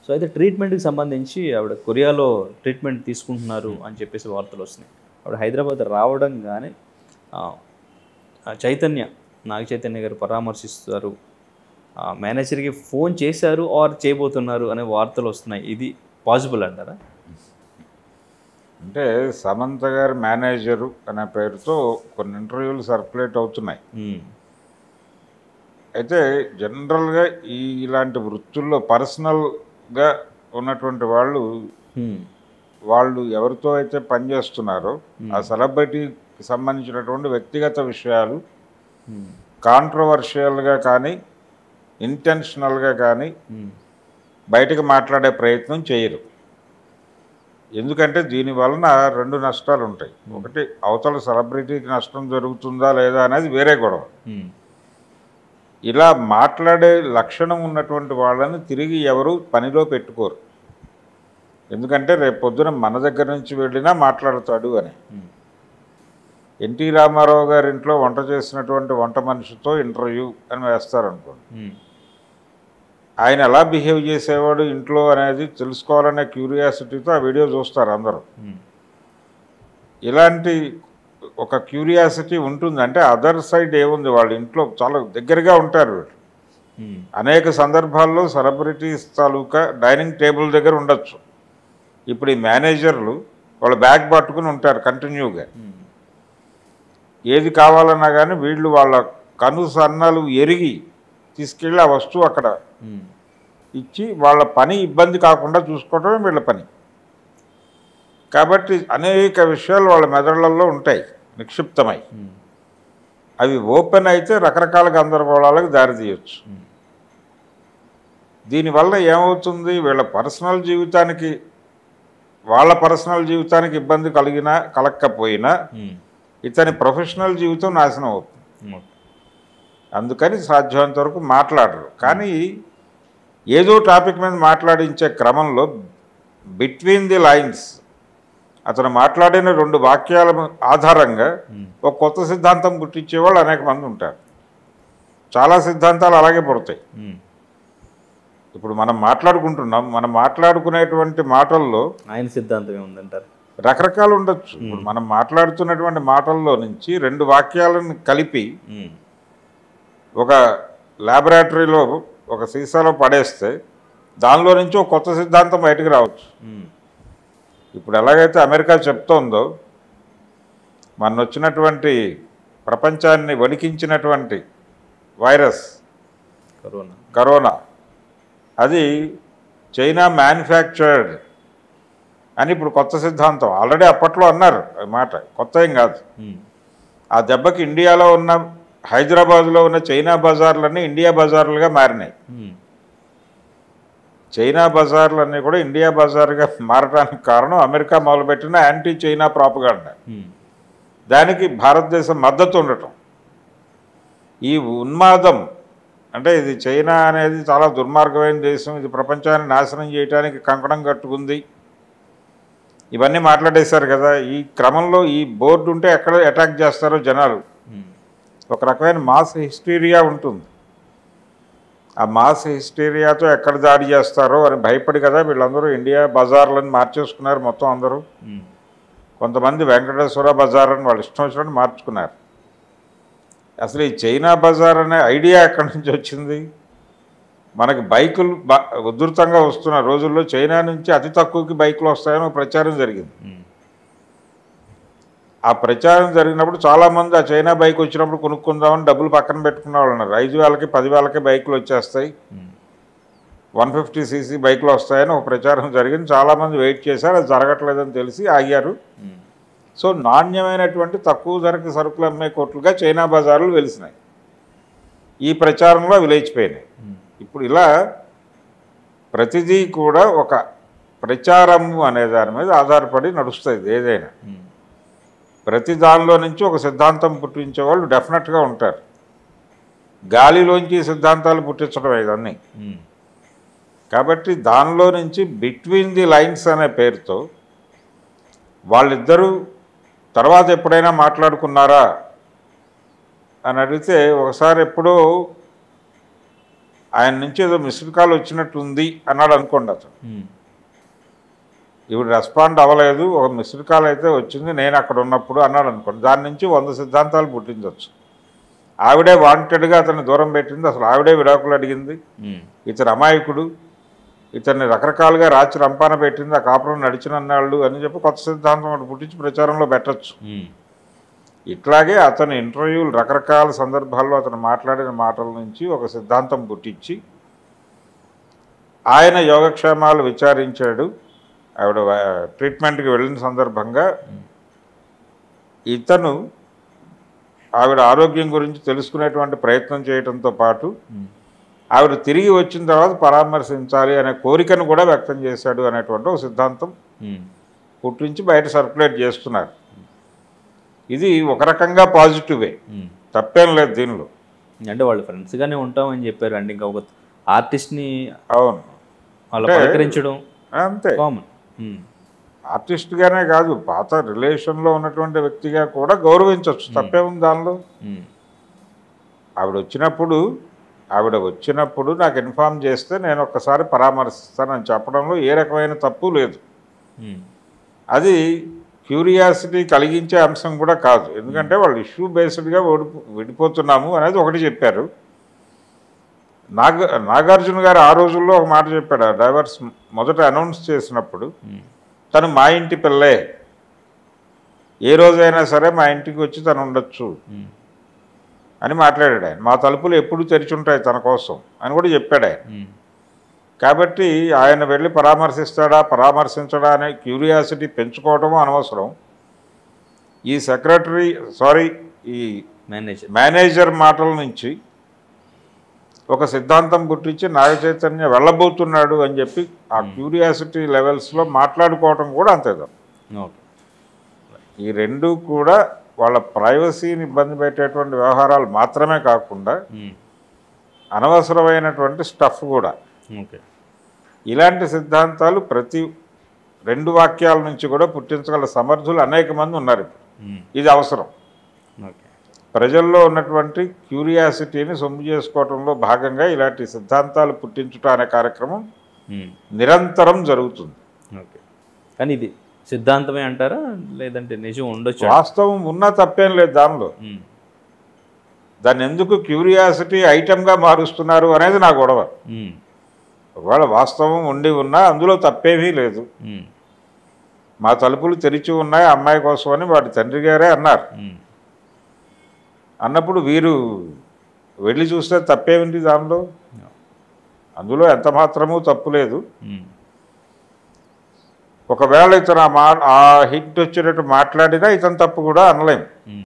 So అయితే ట్రీట్మెంట్కి సంబంధించి ఆవిడ కొరియాలో ట్రీట్మెంట్ తీసుకుంటున్నారు అని చెప్పేసి వార్తలు వస్తున్నాయి ఆవిడ హైదరాబాద్ రావడం కానీ చైతన్య నాగ చైతన్య గారు పరామర్శిస్తారు ఆ, మేనేజర్కి ఫోన్ చేశారు ఆర్ చేయబోతున్నారు అనే వార్తలు వస్తున్నాయి ఇది పాసిబుల్ అంటారా అంటే సమంత గారి మేనేజరు అనే పేరుతో కొన్ని ఇంటర్వ్యూలు సర్క్యులేట్ అవుతున్నాయి మ్మ్. అయితే జనరల్గా ఈ ఇలాంటి వృత్తుల్లో పర్సనల్గా ఉన్నటువంటి వాళ్ళు మ్మ్. వాళ్ళు ఎవరితో అయితే పనిచేస్తున్నారో ఆ సెలబ్రిటీకి సంబంధించినటువంటి వ్యక్తిగత విషయాలు మ్మ్. కాంట్రవర్షియల్గా కానీ ఇంటెన్షనల్గా కానీ మ్మ్. బయటకు మాట్లాడే ప్రయత్నం చేయరు ఎందుకంటే దీని వలన రెండు నష్టాలు ఉంటాయి ఒకటి అవతల సెలబ్రిటీకి నష్టం జరుగుతుందా లేదా అనేది వేరే గొడవ మ్మ్. ఇలా మాట్లాడే లక్షణం ఉన్నటువంటి వాళ్ళని తిరిగి ఎవరు పనిలో పెట్టుకోరు ఎందుకంటే రేపు పొద్దున మన దగ్గర నుంచి వెళ్ళినా మాట్లాడతాడు అని మ్మ్. ఎన్టీ రామారావు గారి ఇంట్లో వంట చేసినటువంటి వంట మనిషితో ఇంటర్వ్యూ అని వేస్తారనుకోండి మ్మ్. ఆయన ఎలా బిహేవ్ చేసేవాడు ఇంట్లో అనేది తెలుసుకోవాలనే క్యూరియాసిటీతో ఆ వీడియో చూస్తారు అందరూ మ్మ్. ఇలాంటి ఒక క్యూరియాసిటీ ఉంటుంది అంటే అదర్ సైడ్ ఏముంది వాళ్ళ ఇంట్లో చాలా దగ్గరగా ఉంటారు వీళ్ళు మ్మ్. అనేక సందర్భాల్లో సెలబ్రిటీస్ తాలూకా డైనింగ్ టేబుల్ దగ్గర ఉండొచ్చు ఇప్పుడు ఈ మేనేజర్లు వాళ్ళ బ్యాగ్ పట్టుకుని ఉంటారు కంటిన్యూగా మ్మ్. ఏది కావాలన్నా కానీ వీళ్ళు వాళ్ళ కను సన్నలు ఎరిగి తీసుకెళ్ళి ఆ వస్తువు అక్కడ మ్మ్. ఇచ్చి వాళ్ళ పని ఇబ్బంది కాకుండా చూసుకోవడమే వీళ్ళ పని కాబట్టి అనేక విషయాలు వాళ్ళ మెదళ్లలో ఉంటాయి నిక్షిప్తమై మ్మ్. అవి ఓపెన్ అయితే రకరకాల గందరగోళాలకు దారితీయచ్చు మ్మ్. దీనివల్ల ఏమవుతుంది వీళ్ళ పర్సనల్ జీవితానికి వాళ్ళ పర్సనల్ జీవితానికి ఇబ్బంది కలిగినా కలగకపోయినా మ్మ్. ఇతని ప్రొఫెషనల్ జీవితం నాశనం అవుతుంది మ్మ్. అందుకని సాధ్యమైనంత వరకు మాట్లాడరు కానీ ఏదో టాపిక్ మీద మాట్లాడించే క్రమంలో బిట్వీన్ ది లైన్స్ అతను మాట్లాడిన రెండు వాక్యాల ఆధారంగా మ్మ్. ఒక కొత్త సిద్ధాంతం గుర్తించే వాళ్ళు అనేక మంది ఉంటారు చాలా సిద్ధాంతాలు అలాగే పుడతాయి మ్మ్. ఇప్పుడు మనం మాట్లాడుకుంటున్నాం మనం మాట్లాడుకునేటువంటి మాటల్లో ఆయన సిద్ధాంతం ఏముందంటారు రకరకాలు ఉండొచ్చు ఇప్పుడు మనం మాట్లాడుతున్నటువంటి మాటల్లో నుంచి రెండు వాక్యాలను కలిపి మ్మ్. ఒక ల్యాబొరేటరీలో ఒక సీసాలో పడేస్తే దానిలో నుంచి ఒక కొత్త సిద్ధాంతం బయటకు రావచ్చు మ్మ్. ఇప్పుడు ఎలాగైతే అమెరికా చెప్తోందో మన వచ్చినటువంటి ప్రపంచాన్ని వణికించినటువంటి వైరస్ కరోనా కరోనా అది చైనా మ్యానుఫ్యాక్చర్డ్ అని ఇప్పుడు కొత్త సిద్ధాంతం ఆల్రెడీ అప్పట్లో అన్నారు ఆ మాట కొత్త ఏం కాదు మ్మ్. ఆ దెబ్బకి ఇండియాలో ఉన్న హైదరాబాద్లో ఉన్న చైనా బజార్లన్నీ ఇండియా బజార్లుగా మారినాయి మ్మ్. చైనా బజార్లన్నీ కూడా ఇండియా బజార్గా మారడానికి కారణం అమెరికా మొదలుపెట్టిన యాంటీ చైనా ప్రాపగాండా మ్మ్. దానికి భారతదేశం మద్దతు ఉండటం ఈ ఉన్మాదం అంటే ఇది చైనా అనేది చాలా దుర్మార్గమైన దేశం ఇది ప్రపంచాన్ని నాశనం చేయడానికి కంకణం కట్టుకుంది ఇవన్నీ మాట్లాడేశారు కదా ఈ క్రమంలో ఈ బోర్డు ఉంటే ఎక్కడ అటాక్ చేస్తారో జనాలు మ్మ్. ఒక రకమైన మాస్ హిస్టీరియా ఉంటుంది ఆ మాస్ హిస్టీరియాతో ఎక్కడ దాడి చేస్తారో అని భయపడి కదా వీళ్ళందరూ ఇండియా బజార్లను మార్చేసుకున్నారు మొత్తం అందరూ మ్మ్. కొంతమంది వెంకటేశ్వర బజార్ అని వాళ్ళు ఇష్టం వచ్చినట్టు మార్చుకున్నారు అసలు ఈ చైనా బజార్ అనే ఐడియా ఎక్కడి నుంచి వచ్చింది మనకి బైకులు బ- ఉధృతంగా వస్తున్న రోజుల్లో చైనా నుంచి అతి తక్కువకి బైకులు వస్తాయని ఒక ప్రచారం జరిగింది మ్మ్. ఆ ప్రచారం జరిగినప్పుడు చాలామంది ఆ చైనా బైక్ వచ్చినప్పుడు కొనుక్కుందామని డబ్బులు పక్కన పెట్టుకున్న వాళ్ళు ఉన్నారు ఐదు వేలకి పది వేలకి బైకులు వచ్చేస్తాయి మ్మ్. వన్ ఫిఫ్టీ సీసీ బైకులు వస్తాయని ఒక ప్రచారం జరిగింది చాలామంది వెయిట్ చేశారు అది జరగట్లేదని తెలిసి ఆగారు మ్మ్. సో నాణ్యమైనటువంటి తక్కువ ధరకి సరుకులు అమ్మే కోట్లుగా చైనా బజార్లు వెలిసినాయి ఈ ప్రచారంలో అవి లేచిపోయినాయి మ్మ్. ఇప్పుడు ఇలా ప్రతిదీ కూడా ఒక ప్రచారము అనే దాని మీద ఆధారపడి నడుస్తుంది ఏదైనా మ్మ్. ప్రతి దానిలో నుంచి ఒక సిద్ధాంతం పుట్టించే వాళ్ళు డెఫినెట్గా ఉంటారు గాలిలోంచి సిద్ధాంతాలు పుట్టించడం ఇదన్నీ మ్మ్. కాబట్టి దానిలో నుంచి బిట్వీన్ ది లైన్స్ అనే పేరుతో వాళ్ళిద్దరూ తర్వాత ఎప్పుడైనా మాట్లాడుకున్నారా అని అడిగితే ఒకసారి ఎప్పుడో ఆయన నుంచి ఏదో మిస్డ్ కాల్ వచ్చినట్టుంది అన్నాడు అనుకోండి అతను ఉమ్. ఇవి రెస్పాండ్ అవ్వలేదు ఒక మిస్డ్ కాల్ అయితే వచ్చింది నేను అక్కడ ఉన్నప్పుడు అన్నాడు అనుకోండి దాని నుంచి వంద సిద్ధాంతాలు పుట్టించవచ్చు ఆవిడే వాంటెడ్గా అతన్ని దూరం పెట్టింది అసలు ఆవిడే విడాకులు అడిగింది ఉమ్. ఇతను అమాయకుడు ఇతన్ని రకరకాలుగా రాచి రంపాన పెట్టింది ఆ కాపురం నడిచినన్నాళ్ళు అని చెప్పి కొత్త సిద్ధాంతం ఒకటి పుట్టించి ప్రచారంలో పెట్టచ్చు ఉమ్. ఇట్లాగే అతను ఇంటర్వ్యూలు రకరకాల సందర్భాల్లో అతను మాట్లాడిన మాటల నుంచి ఒక సిద్ధాంతం పుట్టించి ఆయన యోగక్షేమాలు విచారించాడు ఆవిడ వా- ట్రీట్మెంట్కి వెళ్ళిన సందర్భంగా ఇతను ఆవిడ ఆరోగ్యం గురించి తెలుసుకునేటువంటి ప్రయత్నం చేయడంతో పాటు ఉమ్. ఆవిడ తిరిగి వచ్చిన తర్వాత పరామర్శించాలి అనే కోరికను కూడా వ్యక్తం చేశాడు అనేటువంటి ఒక సిద్ధాంతం ఉమ్. పుట్టించి బయట సర్క్యులేట్ చేస్తున్నారు ఇది ఒక రకంగా పాజిటివే ఉమ్. తప్పేం లేదు దీనిలో అంటే వాళ్ళు ఫ్రెండ్స్గానే ఉంటామని చెప్పారు అండి ఇంకా ఒక ఆర్టిస్ట్ని అవును వాళ్ళు అంటే- పలకరించడం అంతే కామన్ ఆర్టిస్ట్గానే కాదు పాత రిలేషన్లో ఉన్నటువంటి వ్యక్తిగా కూడా గౌరవించవచ్చు తప్పే ఉంది దానిలో ఆవిడ వచ్చినప్పుడు ఆవిడ వచ్చినప్పుడు నాకు ఇన్ఫామ్ చేస్తే నేను ఒక్కసారి పరామర్శిస్తానని చెప్పడంలో ఏ రకమైన తప్పు లేదు అది క్యూరియాసిటీ కలిగించే అంశం కూడా కాదు ఎందుకంటే వాళ్ళు ఇష్యూ బేస్డ్గా ఓడిపో విడిపోతున్నాము అనేది ఒకటి చెప్పారు నాగ నాగార్జున గారు ఆ రోజుల్లో ఒక మాట చెప్పాడు ఆ డైవర్స్ మొదట అనౌన్స్ చేసినప్పుడు తను మా ఇంటి పిల్లే ఏ రోజైనా సరే మా ఇంటికి వచ్చి తను ఉండొచ్చు అని మాట్లాడాడు ఆయన మా తలుపులు ఎప్పుడు తెరిచి ఉంటాయి తన కోసం అని కూడా చెప్పాడు ఆయన కాబట్టి ఆయన వెళ్ళి పరామర్శిస్తాడా పరామర్శించడా అనే క్యూరియాసిటీ పెంచుకోవటము అనవసరం ఈ సెక్రటరీ సారీ ఈ మేనేజర్ మేనేజర్ మాటల నుంచి ఒక సిద్ధాంతం పుట్టించి నాగ చైతన్య వెళ్ళబోతున్నాడు అని చెప్పి ఆ క్యూరియాసిటీ లెవెల్స్లో మాట్లాడుకోవటం కూడా అంతే తప్పు. ఓకే ఈ రెండు కూడా వాళ్ళ ప్రైవసీని ఇబ్బంది పెట్టేటువంటి వ్యవహారాలు మాత్రమే కాకుండా అనవసరమైనటువంటి స్టఫ్ కూడా ఓకే ఇలాంటి సిద్ధాంతాలు ప్రతి రెండు వాక్యాల నుంచి కూడా పుట్టించగల సమర్థులు అనేక మంది ఉన్నారు ఇప్పుడు. ఇది అవసరం ఓకే ప్రజల్లో ఉన్నటువంటి క్యూరియాసిటీని సొమ్ము చేసుకోవడంలో భాగంగా ఇలాంటి సిద్ధాంతాలు పుట్టించుట అనే కార్యక్రమం నిరంతరం జరుగుతుంది ఓకే కానీ ఇది సిద్ధాంతమే అంటారా లేదంటే నిజం ఉండొచ్చు వాస్తవం ఉన్నా తప్పేం లేదు దానిలో ఉమ్. దాన్ని ఎందుకు క్యూరియాసిటీ ఐటెంగా మారుస్తున్నారు అనేది నా గొడవ ఉమ్. ఒకవేళ వాస్తవం ఉండి ఉన్నా అందులో తప్పేమీ లేదు ఉమ్. మా తలుపులు తెరిచి ఉన్నాయి అమ్మాయి కోసమని వాడి తండ్రి గారే అన్నారు ఉమ్. అన్నప్పుడు వీరు వెళ్ళి చూస్తే తప్పేమిటి దానిలో అందులో ఎంత మాత్రమూ తప్పు లేదు ఉమ్. ఒకవేళ ఇతను ఆ మా ఆ హిట్ వచ్చినట్టు మాట్లాడినా ఇతను తప్పు కూడా అనలేం ఉమ్.